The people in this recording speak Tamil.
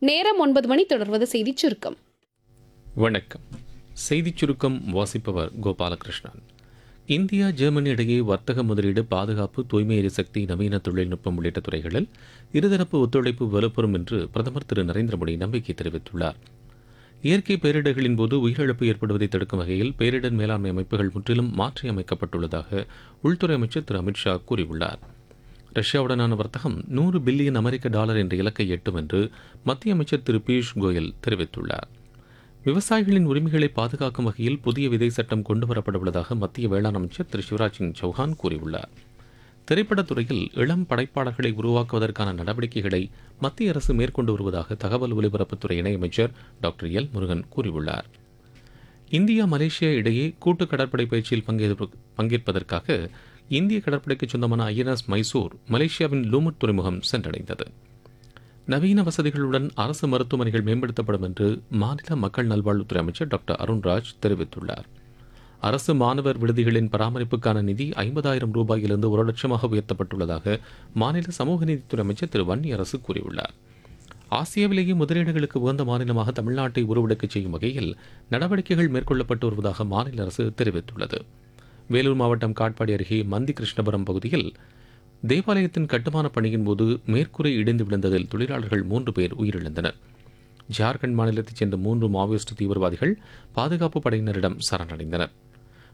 நேரம் ஒன்பது மணி தொடர்வது செய்திச் சுருக்கம் வணக்கம் செய்திச் சுருக்கம் வாசிப்பவர் கோபாலகிருஷ்ணன் இந்தியா ஜெர்மனி இடையே வர்த்தக முதலீடு பாதுகாப்பு தூய்மை எரிசக்தி நவீன தொழில்நுட்பம் உள்ளிட்ட துறைகளில் இருதரப்பு ஒத்துழைப்பு வலுப்பெறும் என்று பிரதமர் திரு நரேந்திர மோடி நம்பிக்கை தெரிவித்துள்ளார் இயற்கை பேரிடர்களின் போது உயிரிழப்பு ஏற்படுவதை தடுக்கும் வகையில் பேரிடர் மேலாண்மை அமைப்புகள் முற்றிலும் மாற்றியமைக்கப்பட்டுள்ளதாக உள்துறை அமைச்சர் திரு அமித்ஷா கூறியுள்ளார் ரஷ்யாவுடனான வர்த்தகம் நூறு பில்லியன் அமெரிக்க டாலர் என்ற இலக்கை எட்டும் என்று மத்திய அமைச்சர் திரு பியூஷ் கோயல் தெரிவித்துள்ளார் விவசாயிகளின் உரிமைகளை பாதுகாக்கும் வகையில் புதிய விதை சட்டம் கொண்டுவரப்பட உள்ளதாக மத்திய வேளாண் அமைச்சர் திரு சிவராஜ் சிங் சௌஹான் கூறியுள்ளார் திரைப்படத் துறையில் இளம் படைப்பாளர்களை உருவாக்குவதற்கான நடவடிக்கைகளை மத்திய அரசு மேற்கொண்டு வருவதாக தகவல் ஒலிபரப்புத்துறை இணையமைச்சர் டாக்டர் எல் முருகன் கூறியுள்ளார் இந்தியா மலேசியா இடையே கூட்டு கடற்படை பயிற்சியில் பங்கேற்ப- பங்கேற்பதற்காக இந்திய கடற்படைக்கு சொந்தமான ஐஎன்எஸ் மைசூர் மலேசியாவின் லூமுட் துறைமுகம் சென்றடைந்தது நவீன வசதிகளுடன் அரசு மருத்துவமனைகள் மேம்படுத்தப்படும் என்று மாநில மக்கள் நல்வாழ்வுத்துறை அமைச்சர் டாக்டர் அருண்ராஜ் தெரிவித்துள்ளார் அரசு மாணவர் விடுதிகளின் பராமரிப்புக்கான நிதி ஐம்பதாயிரம் ரூபாயிலிருந்து ஒரு லட்சமாக உயர்த்தப்பட்டுள்ளதாக மாநில சமூக நீதித்துறை அமைச்சர் திரு வன்னி அரசு கூறியுள்ளார் ஆசியாவிலேயே முதலீடுகளுக்கு உகந்த மாநிலமாக தமிழ்நாட்டை உருவெடுக்கச் செய்யும் வகையில் நடவடிக்கைகள் மேற்கொள்ளப்பட்டு வருவதாக மாநில அரசு தெரிவித்துள்ளது வேலூர் மாவட்டம் காட்பாடி அருகே மந்தி கிருஷ்ணபுரம் பகுதியில் தேவாலயத்தின் கட்டுமான பணியின் போது மேற்கூரை இடிந்து விழுந்ததில் தொழிலாளர்கள் மூன்று பேர் உயிரிழந்தனர் ஜார்க்கண்ட் மாநிலத்தைச் சேர்ந்த மூன்று மாவோயிஸ்ட் தீவிரவாதிகள் பாதுகாப்பு படையினரிடம் சரணடைந்தனர்